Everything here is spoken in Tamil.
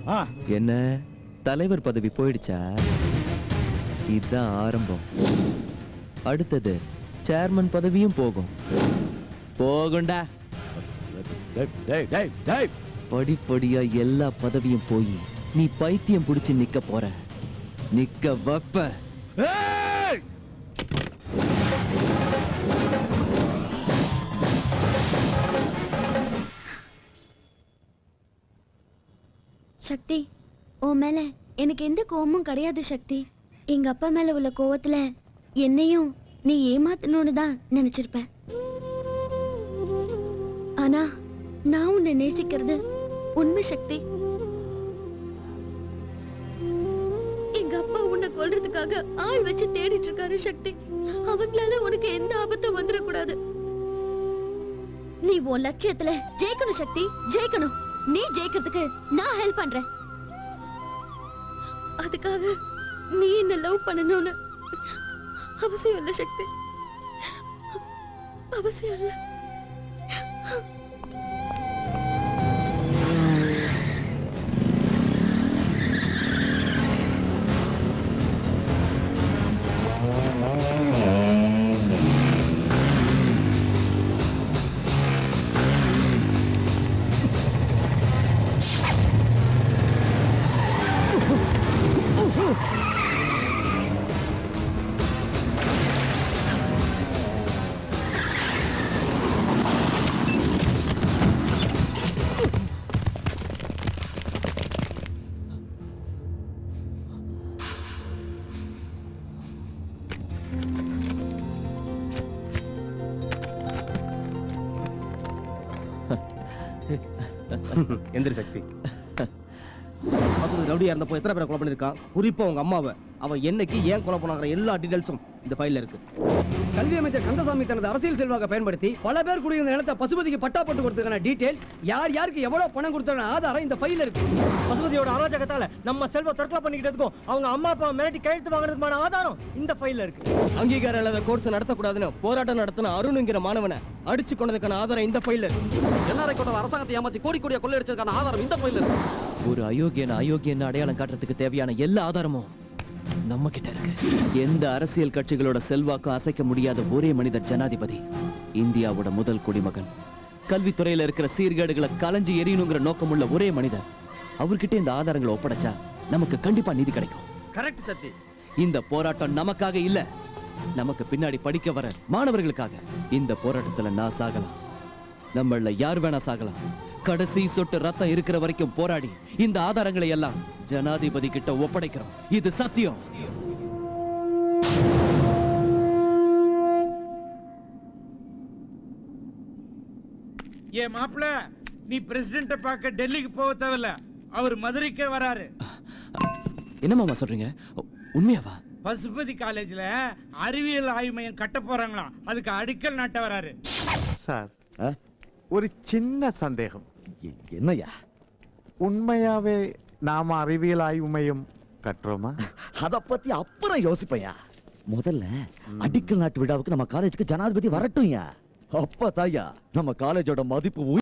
ஆ என்ன தலைவர் பதவி போயிடுச்சா இதுதான் ஆரம்பம் அடுத்தது சேர்மன் பதவியும் போகும் போகும்டா டேய், டேய், டேய், டேய். படிப்படியா எல்லா பதவியும் போய் நீ பைத்தியம் பிடிச்சு நிக்க போற நிக்க வப்ப ஏய்! சக்தி உன் மேல எனக்கு எந்த கோவமும் கிடையாது சக்தி எங்க அப்பா மேல உள்ள கோவத்துல என்னையும் நீ ஏமாத்தணும்னு தான் நினைச்சிருப்ப ஆனா நான் உன்னை நேசிக்கிறது உண்மை சக்தி எங்க அப்பா உன்னை கொல்றதுக்காக ஆள் வச்சு தேடிட்டு இருக்காரு சக்தி அவங்களால உனக்கு எந்த ஆபத்தும் வந்துடக்கூடாது நீ உன் லட்சியத்துல ஜெயிக்கணும் சக்தி ஜெயிக்கணும் நீ ஜெயிக்கிறதுக்கு நான் ஹெல்ப் பண்றேன் அதுக்காக நீ என்ன லவ் பண்ணணும்னு அவசியம் இல்ல சக்தி அவசியம் இல்ல எந்திரி சக்தி அது ரவுடியா இருந்தப்போ எத்தனை பேரை கொலை பண்ணிருக்கான் குறிப்பா உங்க அம்மாவை அவன் என்னைக்கு ஏன் கொலை பண்ணாங்கிற எல்லா டீடைல்ஸும் இந்த ஃபைல்ல இருக்கு கல்வி அமைச்சர் கந்தசாமி தனது அரசியல் செல்வாக்க பயன்படுத்தி பல பேர் குடியிருந்த நிலத்தை பசுபதிக்கு பட்டா போட்டு கொடுத்ததுக்கான டீடைல்ஸ் யார் யாருக்கு எவ்வளவு பணம் கொடுத்ததுக்கான ஆதாரம் இந்த ஃபைல்ல இருக்கு பசுபதியோட அராஜகத்தால நம்ம செல்வ தற்கொலை பண்ணிக்கிட்டதுக்கும் அவங்க அம்மா அப்பா மிரட்டி கையெழுத்து வாங்குறதுக்கான ஆதாரம் இந்த ஃபைல்ல இருக்கு அங்கீகாரம் இல்லாத கோர்ஸ் நடத்தக்கூடாதுன்னு போராட்டம் நடத்தின அருணுங்கிற மாணவனை அடிச்சு கொண்டதுக்கான ஆதாரம் இந்த ஃபைல்ல இருக்கு என்ஆர்ஐ கோட்ட அரசாங்கத்தை ஏமாத்தி கோடி கோடியா கொள்ளையடிச்சதுக்கான ஆதாரம் இந்த ஃபைல்ல இருக்கு ஒரு அயோக்கியன அயோக்கியன்னு அடையாளம் காட்டுறதுக்கு தேவையான எல்லா ஆதாரமும் நம்ம கிட்ட இருக்கு எந்த அரசியல் கட்சிகளோட செல்வாக்கும் அசைக்க முடியாத ஒரே மனிதர் ஜனாதிபதி இந்தியாவோட முதல் குடிமகன் கல்வித்துறையில இருக்கிற சீர்கேடுகளை கலைஞ்சு எரியணுங்கிற நோக்கமுள்ள ஒரே மனிதர் அவர்கிட்ட இந்த ஆதாரங்களை ஒப்படைச்சா நமக்கு கண்டிப்பா நீதி கிடைக்கும் கரெக்ட் சத்தி இந்த போராட்டம் நமக்காக இல்ல நமக்கு பின்னாடி படிக்க வர மாணவர்களுக்காக இந்த போராட்டத்துல நான் சாகலாம் நம்மள யார் வேணா சாகலாம் கடைசி சொட்டு ரத்தம் இருக்கிற வரைக்கும் போராடி இந்த ஆதாரங்களை எல்லாம் ஜனாதிபதி கிட்ட ஒப்படைக்கிறோம் இது சத்தியம் ஏ மாப்பிள நீ பிரசிடென்ட பார்க்க டெல்லிக்கு போக தேவையில்ல அவர் மதுரைக்கே வராரு என்ன மாமா சொல்றீங்க உ- உண்மையாவா பசுபதி காலேஜ்ல அறிவியல் ஆய்வு மையம் கட்ட போறாங்களாம் அதுக்கு அடிக்கல் நாட்ட வராரு சார் ஆ? ஒரு சின்ன சந்தேகம் எ- என்னய்யா உண்மையாவே நாம அறிவியல் ஆய்வு மையம் கட்டுறோமா அத பத்தி அப்புறம் யோசிப்பையா முதல்ல அடிக்கல் நாட்டு விழாவுக்கு நம்ம காலேஜுக்கு ஜனாதிபதி வரட்டும்யா அப்பதாயா நம்ம காலேஜோட மதிப்பு